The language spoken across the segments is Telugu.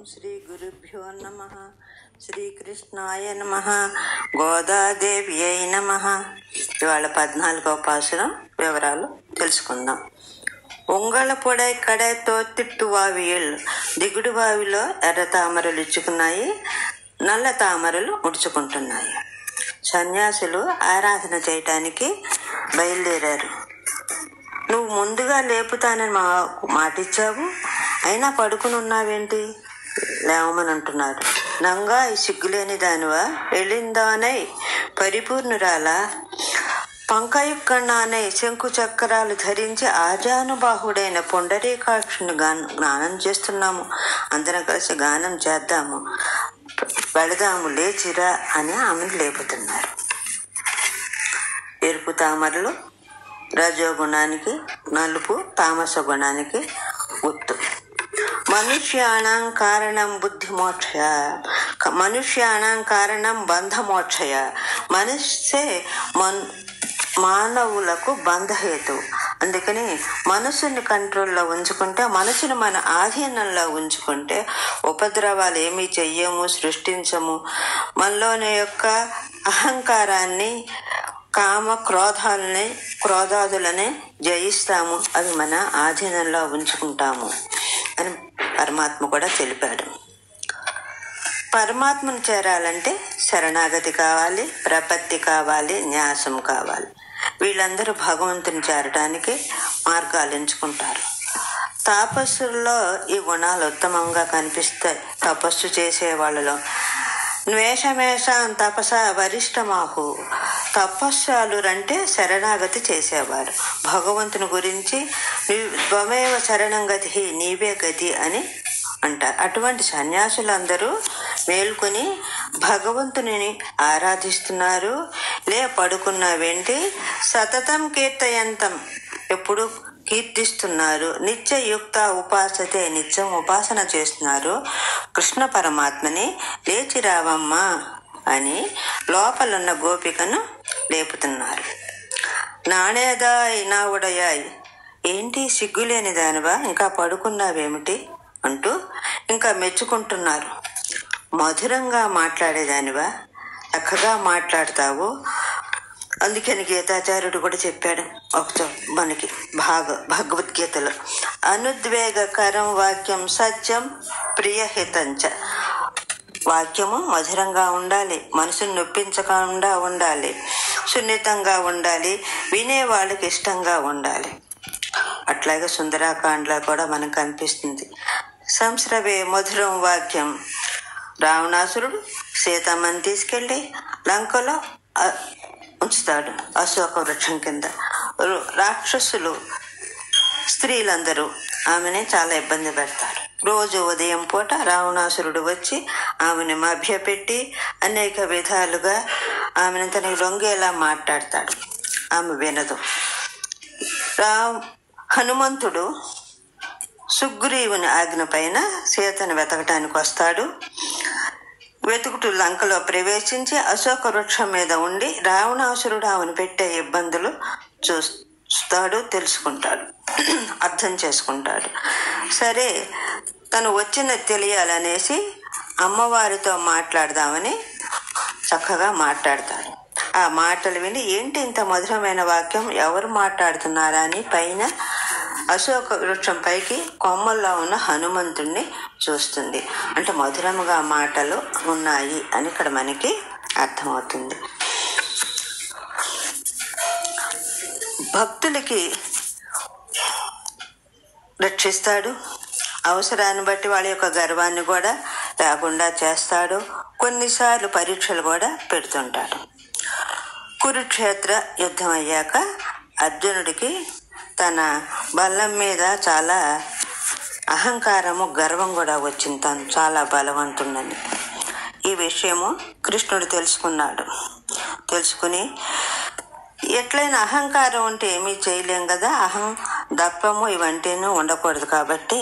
శ్రీ గురుభ్యో నమ శ్రీకృష్ణాయ నమ గోదాదేవి అయి నమ ఇవాళ పద్నాలుగవ పాసురం వివరాలు తెలుసుకుందాం ఉంగళ పొడై కడై తోత్తిట్టువావియల్ దిగుడు బావిలో ఎర్ర తామరలు ఇచ్చుకున్నాయి నల్ల తామరలు ముడుచుకుంటున్నాయి సన్యాసులు ఆరాధన చేయటానికి బయలుదేరారు నువ్వు ముందుగా లేపుతానని మా మాటిచ్చావు అయినా పడుకుని ఉన్నావేంటి లేవమని అంటున్నారు నంగా ఈ సిగ్గులేని దానివా వెళ్ళిందానై పరిపూర్ణురాలా పంకయుక్కన్నానై శంకు చక్రాలు ధరించి ఆజానుబాహుడైన పొండరీకాక్షుని గానం గానం చేస్తున్నాము అందరం కలిసి గానం చేద్దాము వెళదాము లేచిరా అని ఆమెను లేపుతున్నారు ఎరుపు తామరలు రజోగుణానికి నలుపు తామస గుణానికి గుర్తు మనుష్యాణం కారణం బుద్ధి మోక్షయ మనుష్యాణం కారణం బంధమోక్షయ మనస్సే మన్ మానవులకు బంధహేతు అందుకని మనసుని కంట్రోల్లో ఉంచుకుంటే మనసుని మన ఆధీనంలో ఉంచుకుంటే ఉపద్రవాలు ఏమీ చెయ్యము సృష్టించము మనలోని యొక్క అహంకారాన్ని కామ క్రోధాలని క్రోధాదులని జయిస్తాము అవి మన ఆధీనంలో ఉంచుకుంటాము అని పరమాత్మ కూడా తెలిపాడు పరమాత్మను చేరాలంటే శరణాగతి కావాలి ప్రపత్తి కావాలి న్యాసం కావాలి వీళ్ళందరూ భగవంతుని చేరడానికి మార్గాలు ఎంచుకుంటారు తాపస్సుల్లో ఈ గుణాలు ఉత్తమంగా కనిపిస్తాయి తపస్సు చేసే వాళ్ళలో ద్వేషమేషాం తపస వరిష్టమాహు తపస్సాలురంటే శరణాగతి చేసేవారు భగవంతుని గురించి త్వమేవ శరణం గతి నీవే గతి అని అంటారు అటువంటి సన్యాసులందరూ మేల్కొని భగవంతుని ఆరాధిస్తున్నారు లే పడుకున్న వెంటి సతతం కీర్తయంతం ఎప్పుడు కీర్తిస్తున్నారు నిత్యయుక్త ఉపాసతే నిత్యం ఉపాసన చేస్తున్నారు కృష్ణ పరమాత్మని లేచి రావమ్మా అని లోపలున్న గోపికను లేపుతున్నారు నాణేదాయ్ నా ఉడయాయ్ ఏంటి సిగ్గులేని దానివా ఇంకా పడుకున్నావేమిటి అంటూ ఇంకా మెచ్చుకుంటున్నారు మధురంగా మాట్లాడేదానివా చక్కగా మాట్లాడతావు అందుకని గీతాచార్యుడు కూడా చెప్పాడు ఒక మనకి భాగ భగవద్గీతలో అనుద్వేగకరం వాక్యం సత్యం ప్రియహితంచ వాక్యము మధురంగా ఉండాలి మనసును నొప్పించకుండా ఉండాలి సున్నితంగా ఉండాలి వినే వాళ్ళకి ఇష్టంగా ఉండాలి అట్లాగే సుందరాకాండలో కూడా మనకు కనిపిస్తుంది సంస్రవే మధురం వాక్యం రావణాసురుడు సీతమ్మని తీసుకెళ్ళి లంకలో ఉంచుతాడు అశోక వృక్షం కింద రాక్షసులు స్త్రీలందరూ ఆమెని చాలా ఇబ్బంది పెడతారు రోజు ఉదయం పూట రావణాసురుడు వచ్చి ఆమెను మభ్యపెట్టి అనేక విధాలుగా ఆమెను తనకి లొంగేలా మాట్లాడతాడు ఆమె వినదు రా హనుమంతుడు సుగ్రీవుని ఆజ్ఞ పైన సీతను వెతకటానికి వస్తాడు వెతుకుతూ లంకలో ప్రవేశించి అశోక వృక్షం మీద ఉండి రావణాసురుడు ఆమెను పెట్టే ఇబ్బందులు చూస్తాడు తెలుసుకుంటాడు అర్థం చేసుకుంటాడు సరే తను వచ్చినది తెలియాలనేసి అమ్మవారితో మాట్లాడదామని చక్కగా మాట్లాడతాడు ఆ మాటలు విని ఏంటి ఇంత మధురమైన వాక్యం ఎవరు మాట్లాడుతున్నారా అని పైన అశోక వృక్షం పైకి కొమ్మల్లో ఉన్న హనుమంతుణ్ణి చూస్తుంది అంటే మధురముగా మాటలు ఉన్నాయి అని ఇక్కడ మనకి అర్థమవుతుంది భక్తులకి రక్షిస్తాడు అవసరాన్ని బట్టి వాళ్ళ యొక్క గర్వాన్ని కూడా లేకుండా చేస్తాడు కొన్నిసార్లు పరీక్షలు కూడా పెడుతుంటాడు కురుక్షేత్ర యుద్ధం అయ్యాక అర్జునుడికి తన బలం మీద చాలా అహంకారము గర్వం కూడా వచ్చింది తను చాలా బలవంతుండని ఈ విషయము కృష్ణుడు తెలుసుకున్నాడు తెలుసుకుని ఎట్లయినా అహంకారం ఉంటే ఏమీ చేయలేం కదా అహం దప్పము ఇవంటినూ ఉండకూడదు కాబట్టి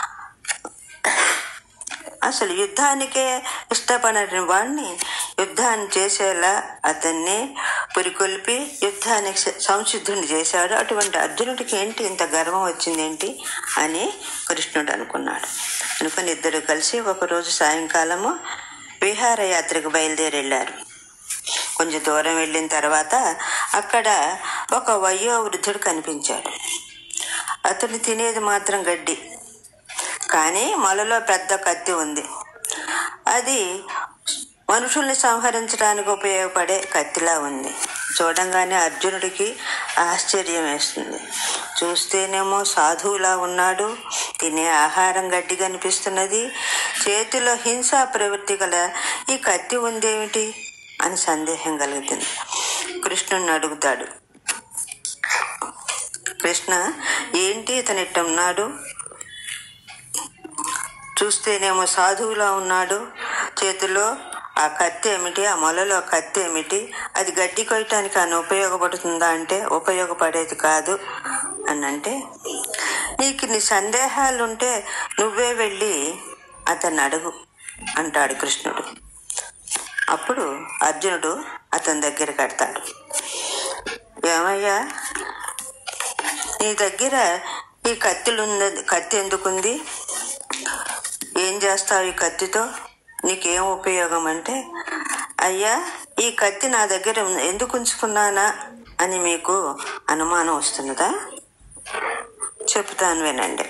అసలు యుద్ధానికే ఇష్టపడని వాడిని యుద్ధాన్ని చేసేలా అతన్ని పురికొల్పి యుద్ధానికి సంసిద్ధుని చేశాడు అటువంటి అర్జునుడికి ఏంటి ఇంత గర్వం వచ్చింది ఏంటి అని కృష్ణుడు అనుకున్నాడు అనుకుని ఇద్దరు కలిసి ఒకరోజు సాయంకాలము విహారయాత్రకు బయలుదేరి వెళ్ళారు కొంచెం దూరం వెళ్ళిన తర్వాత అక్కడ ఒక వయ్యో వృద్ధుడు కనిపించాడు అతను తినేది మాత్రం గడ్డి కానీ మొలలో పెద్ద కత్తి ఉంది అది మనుషుల్ని సంహరించడానికి ఉపయోగపడే కత్తిలా ఉంది చూడంగానే అర్జునుడికి ఆశ్చర్యం వేస్తుంది చూస్తేనేమో సాధువులా ఉన్నాడు తినే ఆహారం గడ్డి కనిపిస్తున్నది చేతిలో హింసా ప్రవృత్తి గల ఈ కత్తి ఉందేమిటి అని సందేహం కలుగుతుంది కృష్ణుని అడుగుతాడు కృష్ణ ఏంటి ఇతను ఇట్ట ఉన్నాడు చూస్తేనేమో సాధువులా ఉన్నాడు చేతిలో ఆ కత్తి ఏమిటి ఆ మొలలో కత్తి ఏమిటి అది గడ్డి కొయ్యటానికి అని ఉపయోగపడుతుందా అంటే ఉపయోగపడేది కాదు అని అంటే నీకు నీ సందేహాలుంటే నువ్వే వెళ్ళి అతన్ని అడుగు అంటాడు కృష్ణుడు అప్పుడు అర్జునుడు అతని దగ్గర కడతాడు ఏమయ్యా నీ దగ్గర ఈ కత్తిలు కత్తి ఎందుకుంది ఏం చేస్తావు ఈ కత్తితో నీకేం ఉపయోగం అంటే అయ్యా ఈ కత్తి నా దగ్గర ఉంది- ఎందుకు ఉంచుకున్నానా అని మీకు అనుమానం వస్తున్నదా చెప్తాను వినండి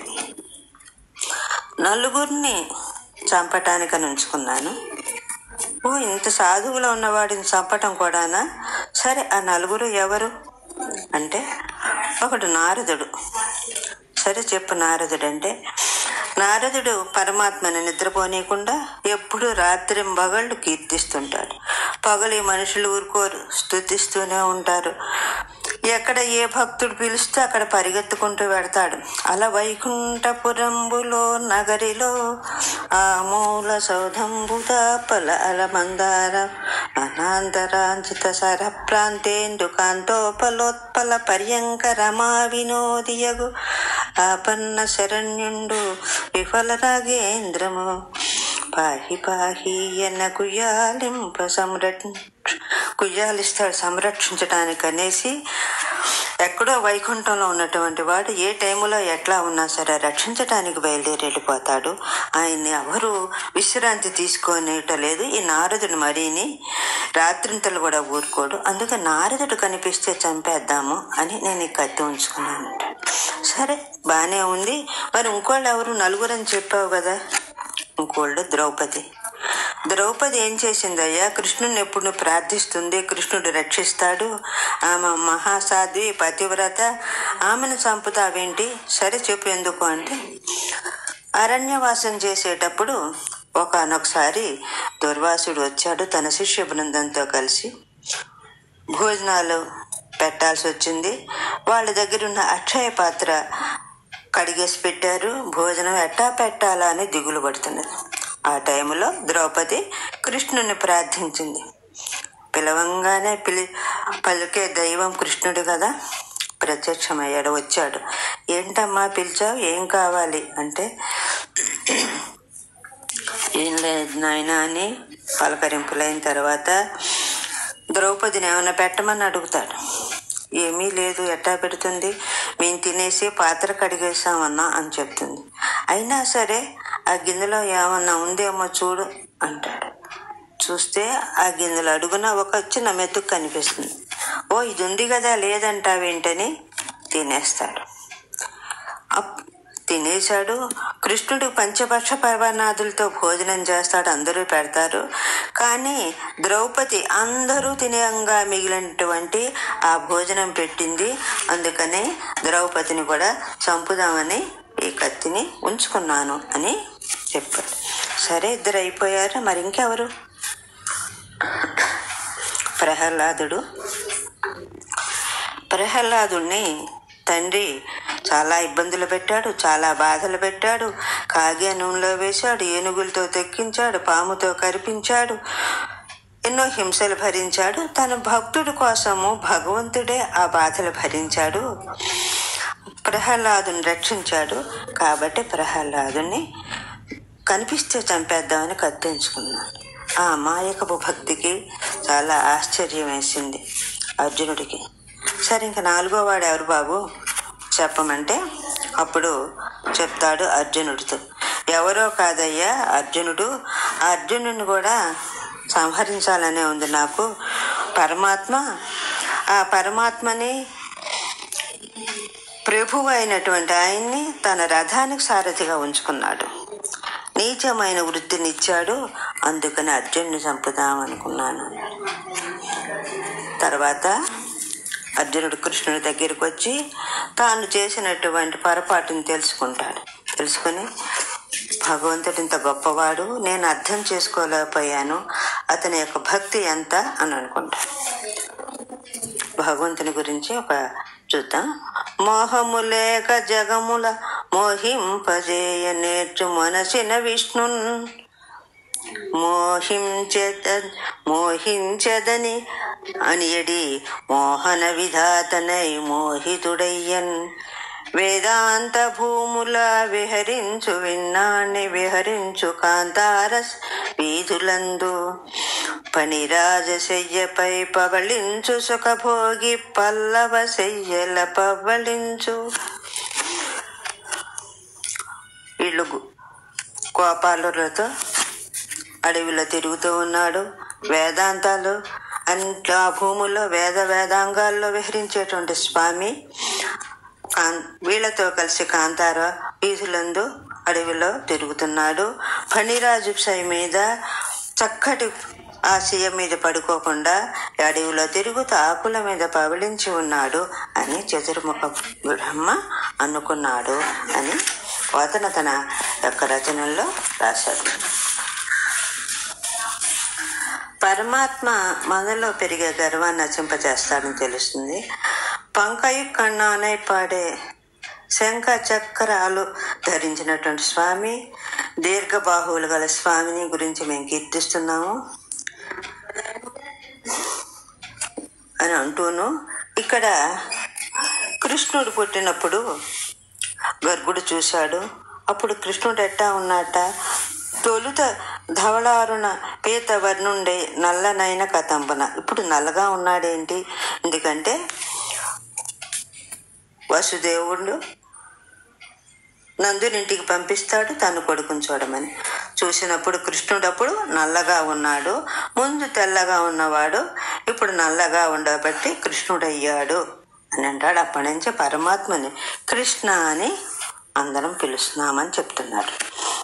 నలుగురిని చంపటానికని ఉంచుకున్నాను ఓ ఇంత సాధువులో ఉన్నవాడిని చంపటం కూడానా సరే ఆ నలుగురు ఎవరు అంటే ఒకడు నారదుడు సరే చెప్పు నారదుడు అంటే నారదుడు పరమాత్మని నిద్రపోనీయకుండా ఎప్పుడు రాత్రి పగళ్ళు కీర్తిస్తుంటాడు పగలు ఈ మనుషులు ఊరుకోరు స్థుతిస్తూనే ఉంటారు ఎక్కడ ఏ భక్తుడు పిలిస్తే అక్కడ పరిగెత్తుకుంటూ వెడతాడు అలా వైకుంఠపురంబులో నగరిలో ఆ మూల సౌధంబుద పల అలమందార అనాంతరాంచిత సర ప్రాంతేందు కాంతోపలోత్పల పర్యంక రమా వినోదియగు ఆపన్న శరణ్యుండు విఫల రాగేంద్రము పాహి పాహి ఎన్న కుయ్యాలింప సంరక్ష కుయ్యాలిస్తాడు సంరక్షించడానికి అనేసి ఎక్కడో వైకుంఠంలో ఉన్నటువంటి వాడు ఏ టైంలో ఎట్లా ఉన్నా సరే రక్షించడానికి బయలుదేరి వెళ్ళిపోతాడు ఆయన్ని ఎవరు విశ్రాంతి తీసుకోనేటలేదు ఈ నారదుడు మరీని రాత్రింతలు కూడా ఊరుకోడు అందుకే నారదుడు కనిపిస్తే చంపేద్దాము అని నేను ఈ కత్తి ఉంచుకున్నాను సరే బాగానే ఉంది మరి ఇంకోళ్ళు ఎవరు నలుగురు అని చెప్పావు కదా ఇంకోళ్ళు ద్రౌపది ద్రౌపది ఏం చేసిందయ్యా కృష్ణుని ఎప్పుడు ప్రార్థిస్తుంది కృష్ణుడు రక్షిస్తాడు ఆమె మహాసాధ్వి పతివ్రత ఆమెను చంపుతావేంటి సరే చెప్పు ఎందుకు అంటే అరణ్యవాసం చేసేటప్పుడు ఒకనొకసారి దుర్వాసుడు వచ్చాడు తన శిష్య బృందంతో కలిసి భోజనాలు పెట్టాల్సి వచ్చింది వాళ్ళ దగ్గర ఉన్న అక్షయ పాత్ర కడిగేసి పెట్టారు భోజనం ఎట్టా పెట్టాలా అని దిగులు పడుతున్నది ఆ టైంలో ద్రౌపది కృష్ణుని ప్రార్థించింది పిలవంగానే పిలి పలికే దైవం కృష్ణుడు కదా ప్రత్యక్షమయ్యాడు వచ్చాడు ఏంటమ్మా పిలిచావు ఏం కావాలి అంటే ఏం లేదు నాయన అని పలకరింపులైన తర్వాత ద్రౌపదిని ఏమైనా పెట్టమని అడుగుతాడు ఏమీ లేదు ఎట్టా పెడుతుంది మేము తినేసి పాత్ర కడిగేసామన్నా అని చెప్తుంది అయినా సరే ఆ గిన్నెలో ఏమన్నా ఉందేమో చూడు అంటాడు చూస్తే ఆ గిన్నెలో అడుగున ఒక చిన్న మెతుకు కనిపిస్తుంది ఓ ఇది ఉంది కదా లేదంటావేంటని తినేస్తాడు అప్ తినేశాడు కృష్ణుడు పంచపక్ష పర్వనాథులతో భోజనం చేస్తాడు అందరూ పెడతారు కానీ ద్రౌపది అందరూ తినేంగా మిగిలినటువంటి ఆ భోజనం పెట్టింది అందుకని ద్రౌపదిని కూడా చంపుదామని ఈ కత్తిని ఉంచుకున్నాను అని చెప్పాడు సరే ఇద్దరు అయిపోయారు మరి ఇంకెవరు ప్రహ్లాదుడు ప్రహ్లాదుణ్ణి తండ్రి చాలా ఇబ్బందులు పెట్టాడు చాలా బాధలు పెట్టాడు కాగే నూనెలో వేశాడు ఏనుగులతో తెక్కించాడు పాముతో కరిపించాడు ఎన్నో హింసలు భరించాడు తన భక్తుడి కోసము భగవంతుడే ఆ బాధలు భరించాడు ప్రహ్లాదుని రక్షించాడు కాబట్టి ప్రహ్లాదుని కనిపిస్తే చంపేద్దామని కత్తించుకున్నాడు ఆ అమాయకపు భక్తికి చాలా ఆశ్చర్యం వేసింది అర్జునుడికి సరే ఇంకా నాలుగో వాడు ఎవరు బాబు చెప్పమంటే అప్పుడు చెప్తాడు అర్జునుడితో ఎవరో కాదయ్యా అర్జునుడు ఆ అర్జునుడిని కూడా సంహరించాలనే ఉంది నాకు పరమాత్మ ఆ పరమాత్మని ప్రభువు అయినటువంటి ఆయన్ని తన రథానికి సారథిగా ఉంచుకున్నాడు నీచమైన వృత్తినిచ్చాడు అందుకని అర్జునుని చంపుదామనుకున్నాను తర్వాత అర్జునుడు కృష్ణుడి దగ్గరికి వచ్చి తాను చేసినటువంటి పొరపాటుని తెలుసుకుంటాడు తెలుసుకుని భగవంతుడు ఇంత గొప్పవాడు నేను అర్థం చేసుకోలేకపోయాను అతని యొక్క భక్తి ఎంత అని అనుకుంటాడు భగవంతుని గురించి ఒక చూద్దాం మోహము లేక జగముల మోహింపజేయ నేర్చు మనసిన విష్ణున్ మోహించద మోహించదని అనియడి మోహన విధాతనై మోహితుడయ్యన్ వేదాంత భూముల విహరించు విన్నాణ్ణి విహరించు కాంతారస్ వీధులందు పనిరాజ శయ్యపై పవళించు సుఖభోగి పల్లవ శయ్యల పవళించు వీళ్ళు గు- గోపాలులతో అడవిలో తిరుగుతూ ఉన్నాడు వేదాంతాలు అంట్లో ఆ భూముల్లో వేద వేదాంగాల్లో విహరించేటువంటి స్వామి కాన్- వీళ్ళతో కలిసి కాంతార వీధులందు అడవిలో తిరుగుతున్నాడు ఫణిరాజు సై మీద చక్కటి ఆశయ మీద పడుకోకుండా అడవిలో తిరుగుతూ ఆకుల మీద పవళించి ఉన్నాడు అని చతుర్ముఖ బ్రహ్మ అనుకున్నాడు అని అతను తన యొక్క రచనల్లో రాశాడు పరమాత్మ మనలో పెరిగే గర్వాన్ని నచింపజేస్తాడని తెలుస్తుంది పంకయు కన్నానై పాడే శంఖ చక్రాలు ధరించినటువంటి స్వామి దీర్ఘబాహువులు గల స్వామిని గురించి మేము కీర్తిస్తున్నాము అని అంటూను ఇక్కడ కృష్ణుడు పుట్టినప్పుడు గర్గుడు చూశాడు అప్పుడు కృష్ణుడు ఎట్టా ఉన్నట్ట తొలుత ధవళారుణ పీత వర్ణుండే నల్లనైన కతంబన ఇప్పుడు నల్లగా ఉన్నాడేంటి ఎందుకంటే వసుదేవుడు నందునింటికి పంపిస్తాడు తను కొడుకుని చూడమని చూసినప్పుడు కృష్ణుడు అప్పుడు నల్లగా ఉన్నాడు ముందు తెల్లగా ఉన్నవాడు ఇప్పుడు నల్లగా ఉండబట్టి కృష్ణుడు అయ్యాడు అని అంటాడు అప్పటి నుంచి పరమాత్మని కృష్ణ అని అందరం పిలుస్తున్నామని చెప్తున్నాడు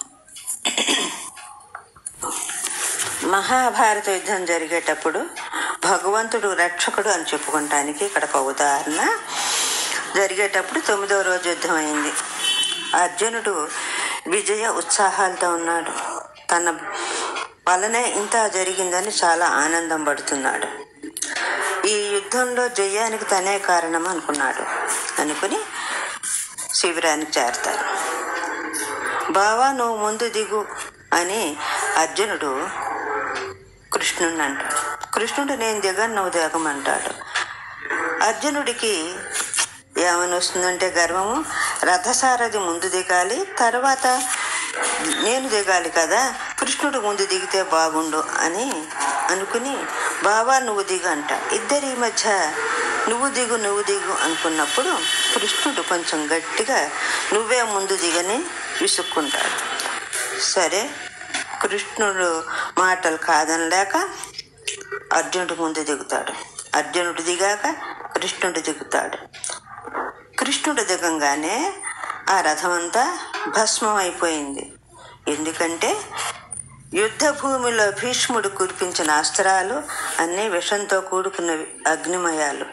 మహాభారత యుద్ధం జరిగేటప్పుడు భగవంతుడు రక్షకుడు అని చెప్పుకోవటానికి ఇక్కడ ఒక ఉదాహరణ జరిగేటప్పుడు తొమ్మిదవ రోజు యుద్ధం అయింది అర్జునుడు విజయ ఉత్సాహాలతో ఉన్నాడు తన వలనే ఇంత జరిగిందని చాలా ఆనందం పడుతున్నాడు ఈ యుద్ధంలో జయానికి తనే కారణం అనుకున్నాడు అనుకుని శిబిరానికి చేరతాడు బావా నువ్వు ముందు దిగు అని అర్జునుడు కృష్ణుని అంటాడు కృష్ణుడు నేను దిగను నువ్వు దిగమంటాడు అర్జునుడికి ఏమని వస్తుందంటే గర్వము రథసారథి ముందు దిగాలి తర్వాత నేను దిగాలి కదా కృష్ణుడు ముందు దిగితే బాగుండు అని అనుకుని బావా నువ్వు దిగు అంట ఇద్దరి మధ్య నువ్వు దిగు నువ్వు దిగు అనుకున్నప్పుడు కృష్ణుడు కొంచెం గట్టిగా నువ్వే ముందు దిగని విసుక్కుంటాడు సరే కృష్ణుడు మాటలు కాదనలేక అర్జునుడు ముందు దిగుతాడు అర్జునుడు దిగాక కృష్ణుడు దిగుతాడు కృష్ణుడు దిగంగానే ఆ రథం అంతా భస్మం అయిపోయింది ఎందుకంటే యుద్ధ భూమిలో భీష్ముడు కురిపించిన అస్త్రాలు అన్నీ విషంతో కూడుకున్నవి అగ్నిమయాలు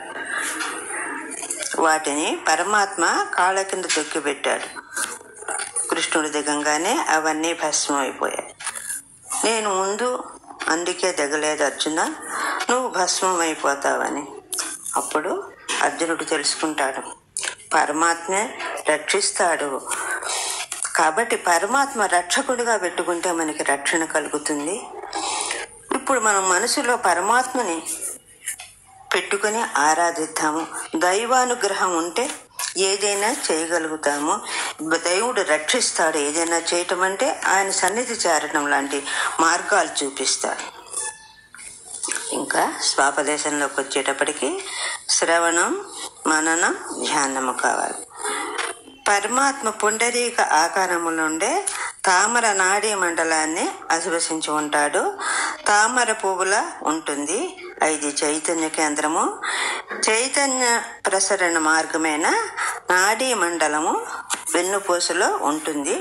వాటిని పరమాత్మ కాళ్ళ కింద తొక్కిపెట్టాడు కృష్ణుడు దిగంగానే అవన్నీ భస్మం అయిపోయాయి నేను ముందు అందుకే దిగలేదు అర్జున నువ్వు భస్మం అయిపోతావని అప్పుడు అర్జునుడు తెలుసుకుంటాడు పరమాత్మే రక్షిస్తాడు కాబట్టి పరమాత్మ రక్షకుడిగా పెట్టుకుంటే మనకి రక్షణ కలుగుతుంది ఇప్పుడు మనం మనసులో పరమాత్మని పెట్టుకొని ఆరాధిద్దాము దైవానుగ్రహం ఉంటే ఏదైనా చేయగలుగుతాము దేవుడు రక్షిస్తాడు ఏదైనా చేయటం అంటే ఆయన సన్నిధి చేరడం లాంటి మార్గాలు చూపిస్తాడు ఇంకా స్వాపదేశంలోకి వచ్చేటప్పటికి శ్రవణం మననం ధ్యానము కావాలి పరమాత్మ పుండరీక ఆకారములుండే తామర నాడీ మండలాన్ని అధివసించి ఉంటాడు తామర పువ్వుల ఉంటుంది ఇది చైతన్య కేంద్రము చైతన్య ప్రసరణ మార్గమైన నాడీ మండలము వెన్నుపూసలో ఉంటుంది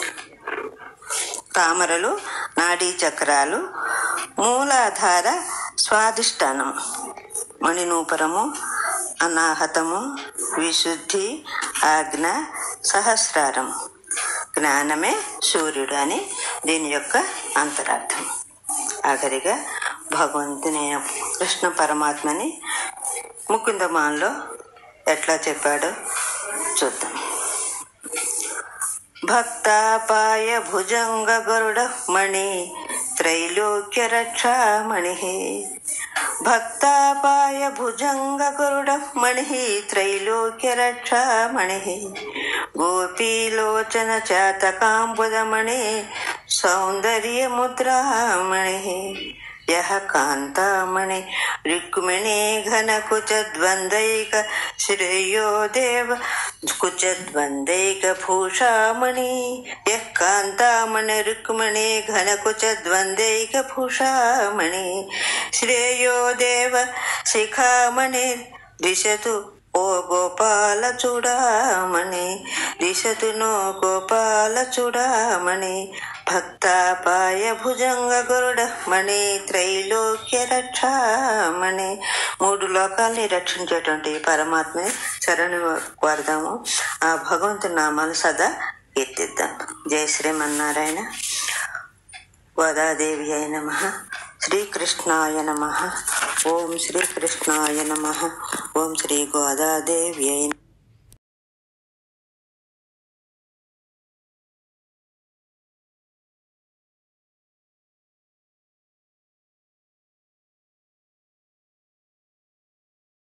తామరలు నాడీ చక్రాలు మూలాధార స్వాదిష్టానం మణినూపురము అనాహతము విశుద్ధి ఆజ్ఞ సహస్రారం జ్ఞానమే సూర్యుడు అని దీని యొక్క అంతరార్థం ఆఖరిగా భగవంతుని కృష్ణ పరమాత్మని ముకుందమాన్లో ఎట్లా చెప్పాడో చూద్దాం భక్తాపాయ భుజంగ గరుడ మణి త్రైలోక్య రక్షామణి భక్తాపాయ భుజంగ గరుడ మణి త్రైలోక్య రక్షామణి గోపీలోచన చాతకాంబుదమణి సౌందర్య ముద్రామణి యహ కాంతామణి రుక్మిణీ ఘన కుచద్వందైక శ్రేయో దేవ కుచద్వందైక భూషామణి యః కాంతామణి రుక్మిణీ ఘన కుచద్వందైక భూషామణి శ్రేయో దేవ శిఖామణి దిశతు ఓ గోపాల చూడామణి దిశతు నో గోపాల చూడామణి భక్తాపాయ భుజంగ గరుడ మణి త్రైలోక్య రక్షామణి మూడు లోకాల్ని రక్షించేటువంటి పరమాత్మ చరణి కోరదాము ఆ భగవంతుని నామాలు సదా కీర్తిద్దాం జయ శ్రీమన్నారాయణ గోదాదేవి అయి నమ శ్రీకృష్ణాయ నమ ఓం శ్రీకృష్ణాయ నమ ఓం శ్రీ గోదాదేవి అయి